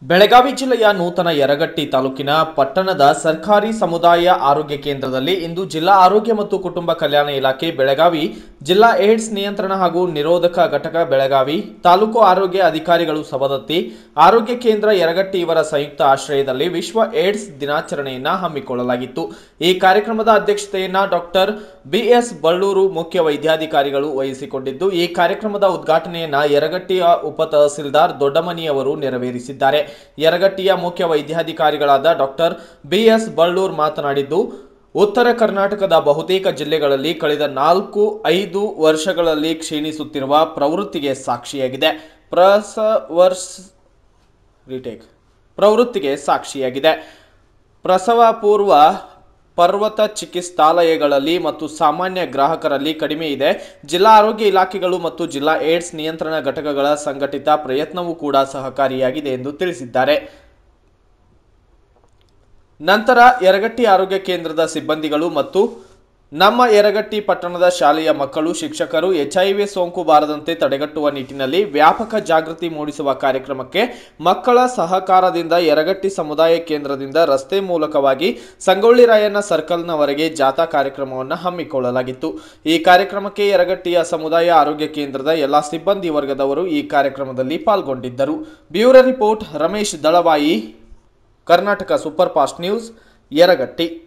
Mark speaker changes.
Speaker 1: ಬೆಳಗಾವಿ ಜಿಲ್ಲೆಯ ನೂತನ ಯರಗಟ್ಟಿ ತಾಲೂಕಿನ ಪಟ್ಟಣದ ಸರ್ಕಾರಿ ಸಮುದಾಯ ಆರೋಗ್ಯ ಕೇಂದ್ರದಲ್ಲಿ ಇಂದು ಜಿಲ್ಲಾ ಆರೋಗ್ಯ ಮತ್ತು ಕುಟುಂಬ ಕಲ್ಯಾಣ ಇಲಾಖೆ ಬೆಳಗಾವಿ ಜಿಲ್ಲಾ ಏಡ್ಸ್ ನಿಯಂತ್ರಣ ಹಾಗೂ ನಿರೋಧಕ ಘಟಕ ಬೆಳಗಾವಿ ತಾಲೂಕು ಆರೋಗ್ಯ ಅಧಿಕಾರಿಗಳು ಸವದತ್ತಿ ಆರೋಗ್ಯ ಕೇಂದ್ರ ಯರಗಟ್ಟಿ ಇವರ ಸಂಯುಕ್ತ ಆಶ್ರಯದಲ್ಲಿ ವಿಶ್ವ ಏಡ್ಸ್ ದಿನಾಚರಣೆಯನ್ನ ಹಮ್ಮಿಕೊಳ್ಳಲಾಗಿತ್ತು ಈ ಕಾರ್ಯಕ್ರಮದ ಅಧ್ಯಕ್ಷತೆಯನ್ನ ಡಾಕ್ಟರ್ ಬಿಎಸ್ ಬಳ್ಳೂರು ಮುಖ್ಯ ವೈದ್ಯಾಧಿಕಾರಿಗಳು ವಹಿಸಿಕೊಂಡಿದ್ದು ಈ ಕಾರ್ಯಕ್ರಮದ ಉದ್ಘಾಟನೆಯನ್ನ ಯರಗಟ್ಟಿಯ ಉಪ ತಹಸೀಲ್ದಾರ್ ದೊಡ್ಡಮನಿಯವರು ನೆರವೇರಿಸಿದ್ದಾರೆ ಯರಗಟ್ಟಿಯ ಮುಖ್ಯ ವೈದ್ಯಾಧಿಕಾರಿಗಳಾದ ಡಾಕ್ಟರ್ ಬಿಎಸ್ ಬಳ್ಳೂರ್ ಮಾತನಾಡಿದ್ದು ಉತ್ತರ ಕರ್ನಾಟಕದ ಬಹುತೇಕ ಜಿಲ್ಲೆಗಳಲ್ಲಿ ಕಳೆದ ನಾಲ್ಕು ಐದು ವರ್ಷಗಳಲ್ಲಿ ಕ್ಷೀಣಿಸುತ್ತಿರುವ ಪ್ರವೃತ್ತಿಗೆ ಸಾಕ್ಷಿಯಾಗಿದೆ ಪ್ರಸ ವರ್ಷ ರಿಟೇಕ್ ಪ್ರವೃತ್ತಿಗೆ ಸಾಕ್ಷಿಯಾಗಿದೆ ಪ್ರಸವ ಪೂರ್ವ ಪರ್ವತ ಚಿಕಿತ್ಸಾಲಯಗಳಲ್ಲಿ ಮತ್ತು ಸಾಮಾನ್ಯ ಗ್ರಾಹಕರಲ್ಲಿ ಕಡಿಮೆ ಇದೆ ಜಿಲ್ಲಾ ಆರೋಗ್ಯ ಇಲಾಖೆಗಳು ಮತ್ತು ಜಿಲ್ಲಾ ಏಡ್ಸ್ ನಿಯಂತ್ರಣ ಘಟಕಗಳ ಸಂಘಟಿತ ಪ್ರಯತ್ನವೂ ಕೂಡ ಸಹಕಾರಿಯಾಗಿದೆ ಎಂದು ತಿಳಿಸಿದ್ದಾರೆ ನಂತರ ಯರಗಟ್ಟಿ ಆರೋಗ್ಯ ಕೇಂದ್ರದ ಸಿಬ್ಬಂದಿಗಳು ಮತ್ತು ನಮ್ಮ ಯರಗಟ್ಟಿ ಪಟ್ಟಣದ ಶಾಲೆಯ ಮಕ್ಕಳು ಶಿಕ್ಷಕರು ಎಚ್ಐವಿ ಸೋಂಕು ಬಾರದಂತೆ ತಡೆಗಟ್ಟುವ ನಿಟ್ಟಿನಲ್ಲಿ ವ್ಯಾಪಕ ಜಾಗೃತಿ ಮೂಡಿಸುವ ಕಾರ್ಯಕ್ರಮಕ್ಕೆ ಮಕ್ಕಳ ಸಹಕಾರದಿಂದ ಯರಗಟ್ಟಿ ಸಮುದಾಯ ಕೇಂದ್ರದಿಂದ ರಸ್ತೆ ಮೂಲಕವಾಗಿ ಸಂಗೊಳ್ಳಿ ರಾಯಣ್ಣ ಸರ್ಕಲ್ನವರೆಗೆ ಜಾಥಾ ಕಾರ್ಯಕ್ರಮವನ್ನು ಹಮ್ಮಿಕೊಳ್ಳಲಾಗಿತ್ತು ಈ ಕಾರ್ಯಕ್ರಮಕ್ಕೆ ಯರಗಟ್ಟಿಯ ಸಮುದಾಯ ಆರೋಗ್ಯ ಕೇಂದ್ರದ ಎಲ್ಲ ಸಿಬ್ಬಂದಿ ವರ್ಗದವರು ಈ ಕಾರ್ಯಕ್ರಮದಲ್ಲಿ ಪಾಲ್ಗೊಂಡಿದ್ದರು bureau report Ramesh Dalavayi Karnataka super fast news Yaragatti